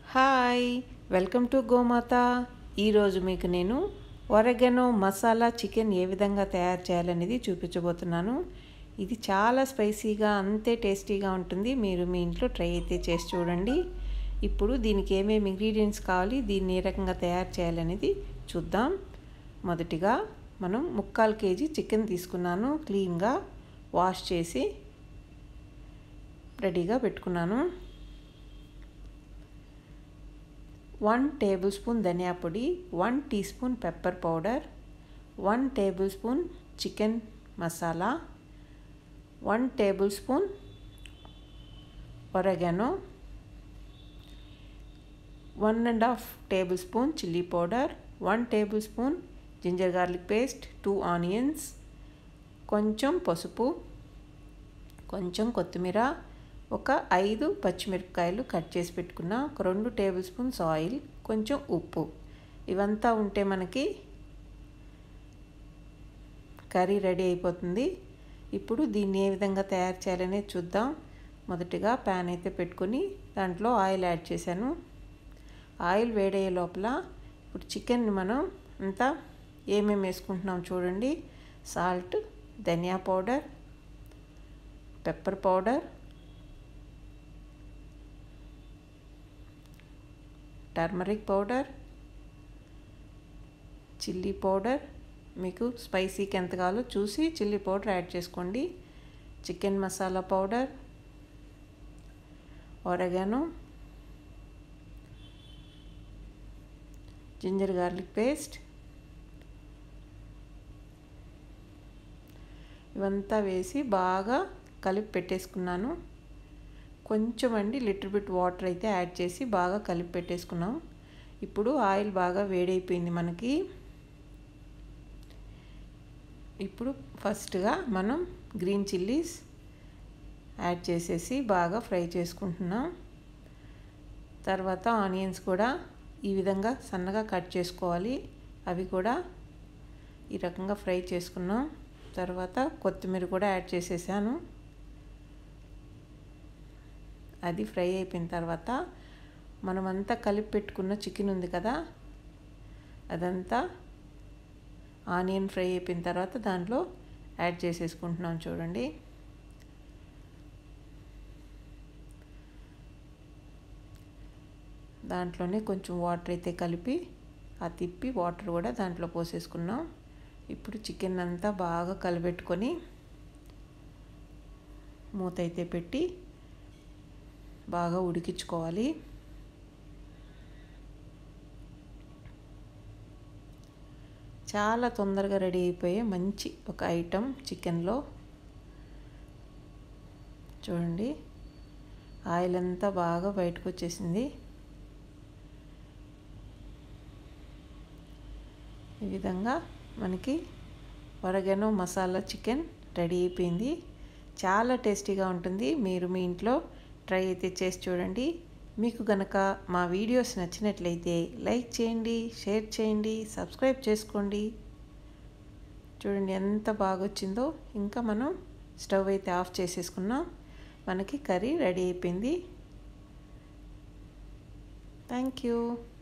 hi welcome to గోమాత ఈరోజు మీకు నేను ఒరగనో మసాలా చికెన్ ఏ విధంగా తయారు చేయాలనేది చూపించబోతున్నాను ఇది చాలా స్పైసీగా అంతే టేస్టీగా ఉంటుంది మీరు మీ ఇంట్లో ట్రై అయితే చేసి చూడండి ఇప్పుడు దీనికి ఏమేమి ఇంగ్రీడియంట్స్ కావాలి దీన్ని ఏ రకంగా తయారు చేయాలనేది చూద్దాం మొదటిగా మనం ముక్కాలు కేజీ చికెన్ తీసుకున్నాను క్లీన్గా వాష్ చేసి రెడీగా పెట్టుకున్నాను వన్ టేబుల్ స్పూన్ ధనియా పొడి one teaspoon pepper powder one tablespoon chicken masala one tablespoon oregano one and half tablespoon chilli powder one tablespoon ginger garlic paste two onions కొంచెం పసుపు కొంచెం కొత్తిమీర ఒక ఐదు పచ్చిమిరపకాయలు cut చేసి పెట్టుకున్న ఒక రెండు టేబుల్ స్పూన్స్ ఆయిల్ కొంచెం ఉప్పు ఇవంతా ఉంటే మనకి కర్రీ రెడీ అయిపోతుంది ఇప్పుడు దీన్ని ఏ విధంగా తయారు చేయాలనేది చూద్దాం మొదటిగా ప్యాన్ అయితే పెట్టుకొని దాంట్లో ఆయిల్ యాడ్ చేశాను ఆయిల్ వేడయ్యే లోపల ఇప్పుడు చికెన్ని మనం అంతా ఏమేమి వేసుకుంటున్నాం చూడండి సాల్ట్ ధనియా powder pepper powder turmeric powder chilli powder మీకు స్పైసీకి ఎంత కావాలో చూసి చిల్లీ పౌడర్ యాడ్ చేసుకోండి chicken masala powder oregano ginger garlic paste ఇవంతా వేసి బాగా కలిపి పెట్టేసుకున్నాను కొంచెం అండి లిటిల్ బిట్ వాటర్ అయితే యాడ్ చేసి బాగా కలిపి పెట్టేసుకున్నాం ఇప్పుడు ఆయిల్ బాగా వేడైపోయింది మనకి ఇప్పుడు ఫస్ట్గా మనం గ్రీన్ చిల్లీస్ యాడ్ చేసేసి బాగా ఫ్రై చేసుకుంటున్నాం తర్వాత ఆనియన్స్ కూడా ఈ విధంగా సన్నగా కట్ చేసుకోవాలి అవి కూడా ఈ రకంగా ఫ్రై చేసుకున్నాం తర్వాత కొత్తిమీర కూడా యాడ్ చేసేసాను అది ఫ్రై అయిపోయిన తర్వాత మనమంతా కలిపి పెట్టుకున్న చికెన్ ఉంది కదా అదంతా ఆనియన్ ఫ్రై అయిపోయిన తర్వాత దాంట్లో యాడ్ చేసేసుకుంటున్నాం చూడండి దాంట్లోనే కొంచెం వాటర్ అయితే కలిపి ఆ తిప్పి వాటర్ కూడా దాంట్లో పోసేసుకున్నాం ఇప్పుడు చికెన్ అంతా బాగా కలిపెట్టుకొని మూత అయితే పెట్టి బాగా ఉడికించుకోవాలి చాలా తొందరగా రెడీ అయిపోయే మంచి ఒక ఐటెం చికెన్లో చూడండి ఆయిల్ అంతా బాగా బయటకు వచ్చేసింది ఈ విధంగా మనకి వరగనో మసాలా చికెన్ రెడీ అయిపోయింది చాలా టేస్టీగా ఉంటుంది మీరు మీ ఇంట్లో ట్రై అయితే చేసి చూడండి మీకు గనక మా వీడియోస్ నచ్చినట్లయితే లైక్ చేయండి షేర్ చేయండి సబ్స్క్రైబ్ చేసుకోండి చూడండి ఎంత బాగా వచ్చిందో ఇంకా మనం స్టవ్ అయితే ఆఫ్ చేసేసుకున్నాం మనకి కర్రీ రెడీ అయిపోయింది థ్యాంక్ యూ